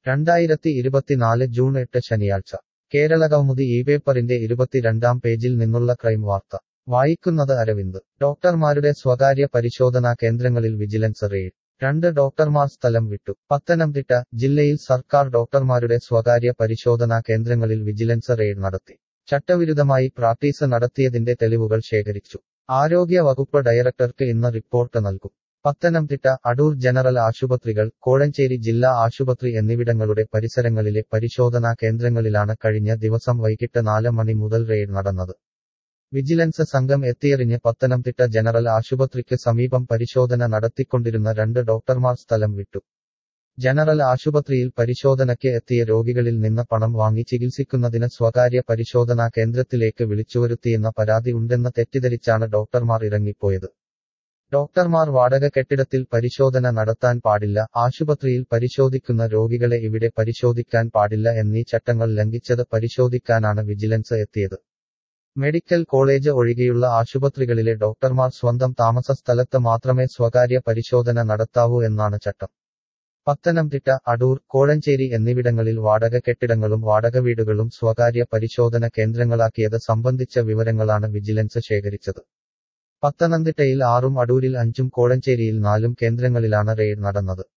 രണ്ടായിരത്തി ഇരുപത്തിനാല് ജൂൺ എട്ട് ശനിയാഴ്ച കേരളകൗമുദി ഈ പേപ്പറിന്റെ ഇരുപത്തിരണ്ടാം പേജിൽ നിന്നുള്ള ക്രൈം വാർത്ത വായിക്കുന്നത് അരവിന്ദ് ഡോക്ടർമാരുടെ സ്വകാര്യ പരിശോധനാ കേന്ദ്രങ്ങളിൽ വിജിലൻസ് റെയ്ഡ് രണ്ട് ഡോക്ടർമാർ സ്ഥലം വിട്ടു പത്തനംതിട്ട ജില്ലയിൽ സർക്കാർ ഡോക്ടർമാരുടെ സ്വകാര്യ പരിശോധനാ കേന്ദ്രങ്ങളിൽ വിജിലൻസ് റെയ്ഡ് നടത്തി ചട്ടവിരുദ്ധമായി പ്രാക്ടീസ് നടത്തിയതിന്റെ തെളിവുകൾ ശേഖരിച്ചു ആരോഗ്യ വകുപ്പ് ഡയറക്ടർക്ക് ഇന്ന് റിപ്പോർട്ട് നൽകും പത്തനംതിട്ട അടൂർ ജനറൽ ആശുപത്രികൾ കോഴഞ്ചേരി ജില്ലാ ആശുപത്രി എന്നിവിടങ്ങളുടെ പരിസരങ്ങളിലെ പരിശോധനാ കേന്ദ്രങ്ങളിലാണ് കഴിഞ്ഞ ദിവസം വൈകിട്ട് നാല് മണി മുതൽ റെയ്ഡ് നടന്നത് വിജിലൻസ് സംഘം എത്തിയെറിഞ്ഞ് പത്തനംതിട്ട ജനറൽ ആശുപത്രിക്ക് സമീപം പരിശോധന നടത്തിക്കൊണ്ടിരുന്ന രണ്ട് ഡോക്ടർമാർ സ്ഥലം വിട്ടു ജനറൽ ആശുപത്രിയിൽ പരിശോധനയ്ക്ക് എത്തിയ രോഗികളിൽ നിന്ന് പണം വാങ്ങി ചികിത്സിക്കുന്നതിന് സ്വകാര്യ പരിശോധനാ കേന്ദ്രത്തിലേക്ക് വിളിച്ചുവരുത്തിയെന്ന പരാതി ഉണ്ടെന്ന് തെറ്റിദ്ധരിച്ചാണ് ഡോക്ടർമാർ ഇറങ്ങിപ്പോയത് ഡോക്ടർമാർ വാടക കെട്ടിടത്തിൽ പരിശോധന നടത്താൻ പാടില്ല ആശുപത്രിയിൽ പരിശോധിക്കുന്ന രോഗികളെ ഇവിടെ പരിശോധിക്കാൻ പാടില്ല എന്നീ ചട്ടങ്ങൾ ലംഘിച്ചത് പരിശോധിക്കാനാണ് വിജിലൻസ് എത്തിയത് മെഡിക്കൽ കോളേജ് ഒഴികെയുള്ള ആശുപത്രികളിലെ ഡോക്ടർമാർ സ്വന്തം താമസ സ്ഥലത്ത് മാത്രമേ സ്വകാര്യ പരിശോധന നടത്താവൂ എന്നാണ് ചട്ടം പത്തനംതിട്ട അടൂർ കോഴഞ്ചേരി എന്നിവിടങ്ങളിൽ വാടക കെട്ടിടങ്ങളും വാടക വീടുകളും സ്വകാര്യ പരിശോധന കേന്ദ്രങ്ങളാക്കിയത് സംബന്ധിച്ച വിവരങ്ങളാണ് വിജിലൻസ് ശേഖരിച്ചത് പത്തനംതിട്ടയിൽ ആറും അടൂരിൽ അഞ്ചും കോഴഞ്ചേരിയിൽ നാലും കേന്ദ്രങ്ങളിലാണ് റെയ്ഡ് നടന്നത്